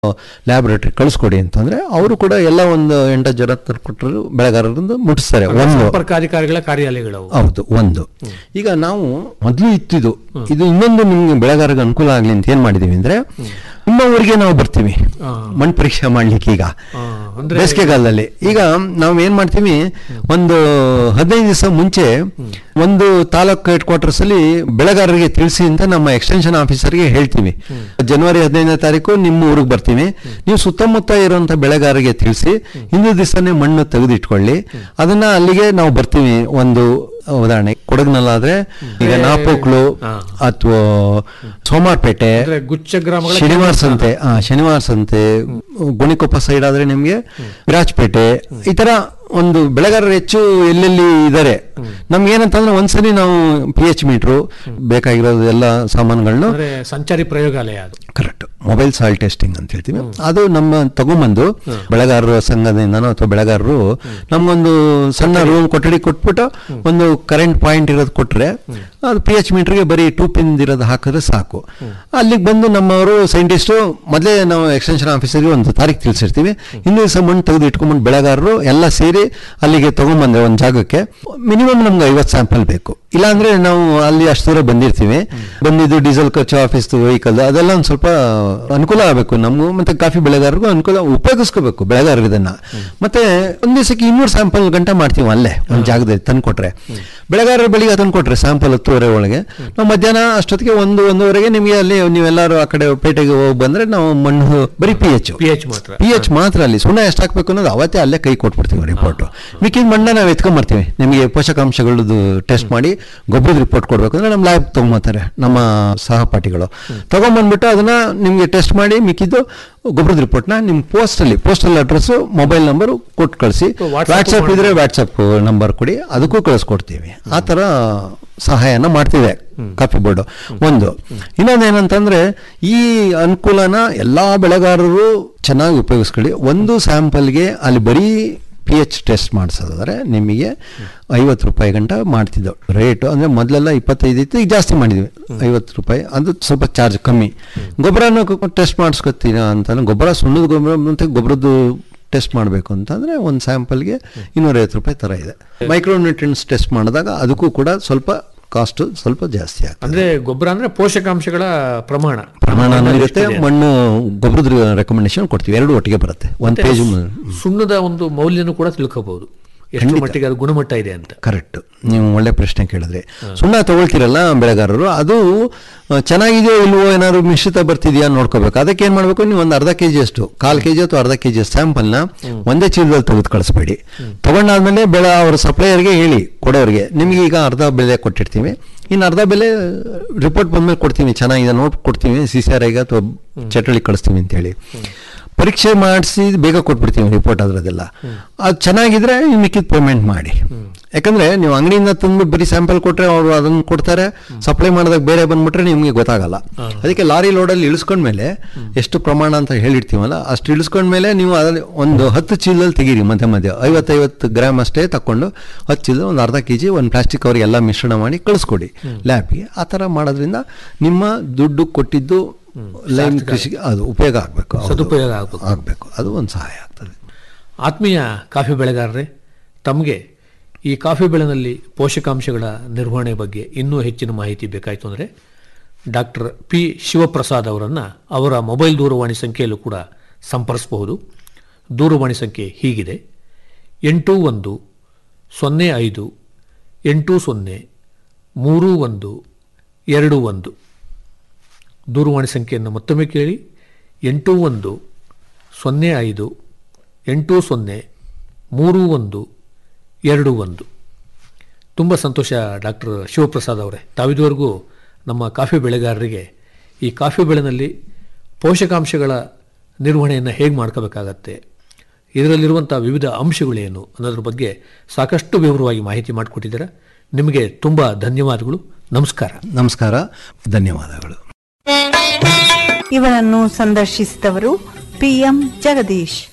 laboratory ಕಳಿಸ್ಕೊಡಿ ಅಂತಂದ್ರೆ ಅವರು ಕೂಡ ಎಲ್ಲ ಒಂದು ಎಂಟು ಜನ ಕೊಟ್ಟರು ಬೆಳೆಗಾರರಿಂದ ಮುಟ್ಟಿಸ್ತಾರೆ ಒಂದು ಸಂಪರ್ಕಾಧಿಕಾರಿಗಳ ಕಾರ್ಯಾಲಯಗಳು ಹೌದು ಒಂದು ಈಗ ನಾವು ಮೊದಲು ಇತ್ತಿದ್ದು ಇದು ಇನ್ನೊಂದು ನಿಮ್ಗೆ ಬೆಳೆಗಾರರಿಗೆ ಅನುಕೂಲ ಆಗ್ಲಿ ಅಂತ ಏನ್ ಮಾಡಿದೀವಿ ಅಂದ್ರೆ ನಿಮ್ಮ ಊರಿಗೆ ನಾವು ಬರ್ತೀವಿ ಮಣ್ಣು ಪರೀಕ್ಷೆ ಮಾಡ್ಲಿಕ್ಕೆ ಈಗ ಅಂದ್ರೆ ಬೇಸಿಗೆಗಾಲದಲ್ಲಿ ಈಗ ನಾವು ಏನ್ ಮಾಡ್ತೀವಿ ಒಂದು ಹದಿನೈದು ದಿವಸ ಮುಂಚೆ ಒಂದು ತಾಲೂಕು ಹೆಡ್ ಕ್ವಾರ್ಟರ್ಸ್ ಅಲ್ಲಿ ಬೆಳೆಗಾರರಿಗೆ ತಿಳಿಸಿ ಅಂತ ನಮ್ಮ ಎಕ್ಸ್ಟೆನ್ಷನ್ ಆಫೀಸರ್ಗೆ ಹೇಳ್ತೀವಿ ಜನವರಿ ಹದಿನೈದನೇ ತಾರೀಕು ನಿಮ್ಮ ಊರಿಗೆ ಬರ್ತೀವಿ ನೀವು ಸುತ್ತಮುತ್ತ ಇರುವಂತ ಬೆಳೆಗಾರರಿಗೆ ತಿಳಿಸಿ ಹಿಂದಿನ ದಿವಸನೇ ಮಣ್ಣು ತೆಗೆದಿಟ್ಕೊಳ್ಳಿ ಅದನ್ನ ಅಲ್ಲಿಗೆ ನಾವು ಬರ್ತೀವಿ ಒಂದು ಉದಾಹರಣೆ ಕೊಡಗಿನಲ್ಲಾದ್ರೆ ಈಗ ನಾಪೋಕ್ಲು ಅಥವಾ ಸೋಮಾರ್ಪೇಟೆ ಅಂದ್ರೆ ಗುಚ್ಚ ಗ್ರಾಮಗಳ ಶನಿವಾರ ಸಂತೆ ಆ ಶನಿವಾರ ಸಂತೆ ಗುಣಿಕೊಪ್ಪ ಸೈಡ್ ಆದ್ರೆ ನಿಮ್ಗೆ ವಿರಾಜಪೇಟೆ ಈ ತರ ಒಂದು ಬೆಳೆಗಾರರು ಹೆಚ್ಚು ಎಲ್ಲೆಲ್ಲಿ ಇದ್ದಾರೆ ನಮ್ಗೆ ಏನಂತಂದ್ರೆ ಒಂದ್ಸಲಿ ನಾವು ಪಿ ಎಚ್ ಮೀಟ್ರು ಬೇಕಾಗಿರೋದು ಎಲ್ಲ ಸಾಮಾನುಗಳನ್ನ ಅಂದ್ರೆ ಸಂಚಾರಿ ಪ್ರಯೋಗಾಲಯ ಅದು ಕರೆಕ್ಟ್ ಮೊಬೈಲ್ ಸಾಯಿಲ್ ಟೆಸ್ಟಿಂಗ್ ಅಂತ ಹೇಳ್ತೀವಿ ಅದು ನಮ್ಮ ತಗೊಂಬಂದು ಬೆಳೆಗಾರರ ಸಂಘದಿಂದನೋ ಅಥವಾ ಬೆಳೆಗಾರರು ನಮ್ಗೊಂದು ಸಣ್ಣ ರೂಮ್ ಕೊಠಡಿ ಕೊಟ್ಬಿಟ್ಟು ಒಂದು ಕರೆಂಟ್ ಪಾಯಿಂಟ್ ಇರೋದು ಕೊಟ್ರೆ ಅದು ಪಿ ಎಚ್ ಮೀಟರ್ಗೆ ಬರೀ ಟೂ ಪಿನ್ ಇರೋದು ಹಾಕಿದ್ರೆ ಸಾಕು ಅಲ್ಲಿಗೆ ಬಂದು ನಮ್ಮವರು ಸೈಂಟಿಸ್ಟು ಮೊದಲೇ ನಾವು ಎಕ್ಸ್ಟೆನ್ಷನ್ ಆಫೀಸರ್ಗೆ ಒಂದು ತಾರೀಕು ತಿಳಿಸಿರ್ತೀವಿ ಹಿಂದಿನ ದಿವಸ ಮಣ್ಣು ತೆಗೆದು ಇಟ್ಕೊಂಡ್ಬಂದು ಬೆಳೆಗಾರರು ಎಲ್ಲ ಸೇರಿ ಅಲ್ಲಿಗೆ ತಗೊಂಬಂದ್ರೆ ಒಂದು ಜಾಗಕ್ಕೆ ಮಿನಿಮಮ್ ನಮ್ಗೆ ಐವತ್ತು ಸ್ಯಾಂಪಲ್ ಬೇಕು ಇಲ್ಲಾಂದ್ರೆ ನಾವು ಅಲ್ಲಿ ಅಷ್ಟು ದೂರ ಬಂದಿರ್ತೀವಿ ಬಂದಿದ್ದು ಡೀಸೆಲ್ ಖರ್ಚು ಆಫೀಸ್ ವೆಹಿಕಲ್ ಅದೆಲ್ಲ ಒಂದು ಸ್ವಲ್ಪ ಅನುಕೂಲ ಆಗಬೇಕು ನಮಗೂ ಮತ್ತೆ ಕಾಫಿ ಬೆಳೆಗಾರರಿಗೂ ಅನುಕೂಲ ಉಪಯೋಗಿಸ್ಕೋಬೇಕು ಬೆಳೆಗಾರರು ಇದನ್ನ ಮತ್ತೆ ಒಂದ್ ದಿವಸಕ್ಕೆ ಇನ್ನೂರು ಸ್ಯಾಂಪಲ್ ಗಂಟ ಮಾಡ್ತೀವಿ ಅಲ್ಲೇ ಒಂದು ಜಾಗದಲ್ಲಿ ತಂದು ಕೊಟ್ರೆ ಬೆಳೆಗಾರರ ಬೆಳಿಗ್ಗೆ ತಂದು ಕೊಟ್ರೆ ಸ್ಯಾಂಪಲ್ ಹತ್ತುವರೆ ಒಳಗೆ ನಾವು ಮಧ್ಯಾಹ್ನ ಅಷ್ಟೊತ್ತಿಗೆ ಒಂದು ಒಂದೂವರೆಗೆ ನಿಮಗೆ ಅಲ್ಲಿ ನೀವೆಲ್ಲರೂ ಆ ಕಡೆ ಪೇಟೆಗೆ ಹೋಗಿ ಬಂದ್ರೆ ನಾವು ಮಣ್ಣು ಬರೀ ಪಿ ಎಚ್ ಪಿ ಎಚ್ ಮಾತ್ರ ಪಿ ಎಚ್ ಮಾತ್ರ ಅಲ್ಲಿ ಸುಣ್ಣ ಎಷ್ಟು ಹಾಕ್ಬೇಕು ಅನ್ನೋದು ಅವತ್ತೇ ಅಲ್ಲೇ ಕೈ ಕೊಟ್ಬಿಡ್ತೀವಿ ರಿಪೋರ್ಟ್ ಮಿಕ್ಕಿದ ಮಣ್ಣ ನಾವು ಎತ್ಕೊಂಬರ್ತೀವಿ ನಿಮಗೆ ಪೋಷಕಾಂಶಗಳದ್ದು ಟೆಸ್ಟ್ ಮಾಡಿ ಗೊಬ್ಬರದ ರಿಪೋರ್ಟ್ ಕೊಡ್ಬೇಕು ಅಂದ್ರೆ ನಮ್ಮ ಲ್ಯಾಬ್ ತಗೊಂಬರ್ತಾರೆ ನಮ್ಮ ಸಹಪಾಠಿಗಳು ತಗೊಂಬಂದ್ಬಿಟ್ಟು ಅದನ್ನ ನಿಮಗೆ ಟೆಸ್ಟ್ ಮಾಡಿ ಮಿಕ್ಕಿದ್ದು ಗೊಬ್ಬರದ ರಿಪೋರ್ಟ್ನ ನಿಮ್ಮ ಪೋಸ್ಟಲ್ಲಿ ಪೋಸ್ಟಲ್ ಅಡ್ರೆಸ್ ಮೊಬೈಲ್ ನಂಬರ್ ಕೊಟ್ಟು ಕಳಿಸಿ WhatsApp ವಾಟ್ಸಪ್ ಇದ್ರೆ ವಾಟ್ಸಪ್ ನಂಬರ್ ಕೊಡಿ ಅದಕ್ಕೂ ಕಳಿಸ್ಕೊಡ್ತೀವಿ ಆ ಥರ ಸಹಾಯನ ಮಾಡ್ತಿದೆ ಕಾಫಿ ಬೋರ್ಡು ಒಂದು ಇನ್ನೊಂದು ಏನಂತಂದ್ರೆ ಈ ಅನುಕೂಲನ ಎಲ್ಲಾ ಬೆಳೆಗಾರರು ಚೆನ್ನಾಗಿ ಉಪಯೋಗಿಸ್ಕೊಳ್ಳಿ ಒಂದು ಸ್ಯಾಂಪಲ್ಗೆ ಅಲ್ಲಿ ಬರೀ ಪಿ ಎಚ್ ಟೆಸ್ಟ್ ಮಾಡಿಸೋದಾದ್ರೆ ನಿಮಗೆ ಐವತ್ತು ರೂಪಾಯಿ ಗಂಟ ಮಾಡ್ತಿದ್ದೆವು ರೇಟು ಅಂದರೆ ಮೊದಲೆಲ್ಲ ಇಪ್ಪತ್ತೈದು ಇತ್ತು ಈಗ ಜಾಸ್ತಿ ಮಾಡಿದ್ವಿ ಐವತ್ತು ರೂಪಾಯಿ ಅದು ಸ್ವಲ್ಪ ಚಾರ್ಜ್ ಕಮ್ಮಿ ಗೊಬ್ಬರನೂ ಟೆಸ್ಟ್ ಮಾಡಿಸ್ಕೊತೀನ ಅಂತಂದ್ರೆ ಗೊಬ್ಬರ ಸುಣ್ಣದ ಗೊಬ್ಬರ ಮತ್ತು ಗೊಬ್ಬರದ್ದು ಟೆಸ್ಟ್ ಮಾಡಬೇಕು ಅಂತಂದರೆ ಒಂದು ಸ್ಯಾಂಪಲ್ಗೆ ಇನ್ನೂರೈವತ್ತು ರೂಪಾಯಿ ಥರ ಇದೆ ಮೈಕ್ರೋನ್ಯೂಟ್ರಿಯನ್ಸ್ ಟೆಸ್ಟ್ ಮಾಡಿದಾಗ ಅದಕ್ಕೂ ಕೂಡ ಸ್ವಲ್ಪ ಕಾಸ್ಟು ಸ್ವಲ್ಪ ಜಾಸ್ತಿ ಆಗ್ತದೆ ಅಂದ್ರೆ ಗೊಬ್ಬರ ಅಂದ್ರೆ ಪೋಷಕಾಂಶಗಳ ಪ್ರಮಾಣ ಪ್ರಮಾಣ ಇರುತ್ತೆ ಮಣ್ಣು ಗೊಬ್ಬರದ ರೆಕಮೆಂಡೇಶನ್ ಕೊಡ್ತೀವಿ ಎರಡು ಒಟ್ಟಿಗೆ ಬರುತ್ತೆ ಒಂದು ಪೇಜ್ ಸುಣ್ಣದ ಒಂದು ಮೌಲ್ಯನೂ ಕೂಡ ತಿಳ್ಕೋಬಹುದು ಎಷ್ಟು ಮಟ್ಟಿಗೆ ಅದು ಗುಣಮಟ್ಟ ಇದೆ ಅಂತ ಕರೆಕ್ಟ್ ನೀವು ಒಳ್ಳೆ ಪ್ರಶ್ನೆ ಕೇಳಿದ್ರಿ ಸುಣ್ಣ ತಗೊಳ್ತೀರಲ್ಲ ಬೆಳೆಗಾರರು ಅದು ಆ, ಚೆನ್ನಾಗಿದೆಯೋ ಇಲ್ವೋ ಏನಾದ್ರು ಮಿಶ್ರಿತ ಬರ್ತಿದೆಯಾ ನೋಡ್ಕೋಬೇಕು ಅದಕ್ಕೆ ಏನ್ ಮಾಡ್ಬೇಕು ನೀವು ಒಂದು ಅರ್ಧ ಕೆಜಿ ಅಷ್ಟು ಕಾಲ್ ಕೆಜಿ ಅಥವಾ ಅರ್ಧ ಕೆಜಿ ಸ್ಯಾಂಪಲ್ನ ಒಂದೇ ಚೀಲದಲ್ಲಿ ತೆಗೆದು ಕಳಿಸ್ಬೇಡಿ ತಗೊಂಡಾದ್ಮೇಲೆ ಬೆಳೆ ಅವ್ರ ಸಪ್ಲೈಯರ್ಗೆ ಹೇಳಿ ಕೊಡೋರಿಗೆ ನಿಮ್ಗೆ ಈಗ ಅರ್ಧ ಬೆಲೆ ಕೊಟ್ಟಿರ್ತೀವಿ ಇನ್ನು ಅರ್ಧ ಬೆಲೆ ರಿಪೋರ್ಟ್ ಬಂದ್ಮೇಲೆ ಕೊಡ್ತೀವಿ ಚೆನ್ನಾಗಿದೆ ನೋಟ್ ಕೊಡ್ತೀವಿ ಸಿ ಸಿ ಆರ್ ಐಗೆ ಅಥವಾ ಚಟಳಿ ಕಳಿಸ್ತೀವಿ ಅಂತೇಳಿ ಪರೀಕ್ಷೆ ಮಾಡಿಸಿ ಬೇಗ ಕೊಟ್ಬಿಡ್ತೀವಿ ರಿಪೋರ್ಟ್ ಅದರದೆಲ್ಲ ಅದು ಚೆನ್ನಾಗಿದ್ರೆ ನೀವು ಮಿಕ್ಕಿದ ಪೇಮೆಂಟ್ ಮಾಡಿ ಯಾಕಂದ್ರೆ ನೀವು ಅಂಗಡಿಯಿಂದ ತಂದ್ಬಿಟ್ಟು ಬರೀ ಸ್ಯಾಂಪಲ್ ಕೊಟ್ರೆ ಅವರು ಅದನ್ನು ಕೊಡ್ತಾರೆ ಸಪ್ಲೈ ಮಾಡಿದಾಗ ಬೇರೆ ಬಂದ್ಬಿಟ್ರೆ ನಿಮಗೆ ಗೊತ್ತಾಗಲ್ಲ ಅದಕ್ಕೆ ಲಾರಿ ಲೋಡಲ್ಲಿ ಇಳಿಸ್ಕೊಂಡ್ಮೇಲೆ ಎಷ್ಟು ಪ್ರಮಾಣ ಅಂತ ಹೇಳಿರ್ತೀವಲ್ಲ ಅಷ್ಟು ಇಳಿಸ್ಕೊಂಡ್ಮೇಲೆ ನೀವು ಅದರಲ್ಲಿ ಒಂದು ಹತ್ತು ಚೀಲದಲ್ಲಿ ತೆಗೀರಿ ಮಧ್ಯೆ ಮಧ್ಯೆ ಐವತ್ತೈವತ್ತು ಗ್ರಾಮ್ ಅಷ್ಟೇ ತಕೊಂಡು ಹತ್ತು ಚೀಲ ಒಂದು ಅರ್ಧ ಕೆ ಜಿ ಒಂದು ಪ್ಲಾಸ್ಟಿಕ್ ಅವ್ರಿಗೆ ಎಲ್ಲ ಮಿಶ್ರಣ ಮಾಡಿ ಕಳಿಸ್ಕೊಡಿ ಲ್ಯಾಬ್ಗೆ ಆ ಥರ ಮಾಡೋದ್ರಿಂದ ನಿಮ್ಮ ದುಡ್ಡು ಕೊಟ್ಟಿದ್ದು ಲೈನ್ ಕೃಷಿಗೆ ಅದು ಉಪಯೋಗ ಆಗಬೇಕು ಸದುಪಯೋಗ ಆಗ್ಬೇಕು ಆಗಬೇಕು ಅದು ಒಂದು ಸಹಾಯ ಆಗ್ತದೆ ಆತ್ಮೀಯ ಕಾಫಿ ಬೆಳೆಗಾರರೇ ತಮಗೆ ಈ ಕಾಫಿ ಬೆಳೆನಲ್ಲಿ ಪೋಷಕಾಂಶಗಳ ನಿರ್ವಹಣೆ ಬಗ್ಗೆ ಇನ್ನೂ ಹೆಚ್ಚಿನ ಮಾಹಿತಿ ಬೇಕಾಯಿತು ಅಂದರೆ ಡಾಕ್ಟರ್ ಪಿ ಶಿವಪ್ರಸಾದ್ ಅವರನ್ನು ಅವರ ಮೊಬೈಲ್ ದೂರವಾಣಿ ಸಂಖ್ಯೆಯಲ್ಲೂ ಕೂಡ ಸಂಪರ್ಸಬಹುದು ದೂರವಾಣಿ ಸಂಖ್ಯೆ ಹೀಗಿದೆ ಎಂಟು ಒಂದು ಸೊನ್ನೆ ಐದು ಎಂಟು ಸೊನ್ನೆ ಮೂರು ಒಂದು ಎರಡು ಒಂದು ದೂರವಾಣಿ ಸಂಖ್ಯೆಯನ್ನು ಮತ್ತೊಮ್ಮೆ ಕೇಳಿ ಎಂಟು ಒಂದು ಸೊನ್ನೆ ಐದು ಎಂಟು ಸೊನ್ನೆ ಮೂರು ಒಂದು ಎರಡು ಒಂದು ತುಂಬ ಸಂತೋಷ ಡಾಕ್ಟರ್ ಶಿವಪ್ರಸಾದ್ ಅವರೇ ತಾವಿದುವರೆಗೂ ನಮ್ಮ ಕಾಫಿ ಬೆಳೆಗಾರರಿಗೆ ಈ ಕಾಫಿ ಬೆಳೆನಲ್ಲಿ ಪೋಷಕಾಂಶಗಳ ನಿರ್ವಹಣೆಯನ್ನು ಹೇಗೆ ಮಾಡ್ಕೋಬೇಕಾಗತ್ತೆ ಇದರಲ್ಲಿರುವಂಥ ವಿವಿಧ ಅಂಶಗಳೇನು ಅನ್ನೋದ್ರ ಬಗ್ಗೆ ಸಾಕಷ್ಟು ವಿವರವಾಗಿ ಮಾಹಿತಿ ಮಾಡಿಕೊಟ್ಟಿದ್ದೀರಾ ನಿಮಗೆ ತುಂಬ ಧನ್ಯವಾದಗಳು ನಮಸ್ಕಾರ ನಮಸ್ಕಾರ ಧನ್ಯವಾದಗಳು ಇವರನ್ನು ಸಂದರ್ಶಿಸಿದವರು ಪಿಎಂ ಜಗದೀಶ್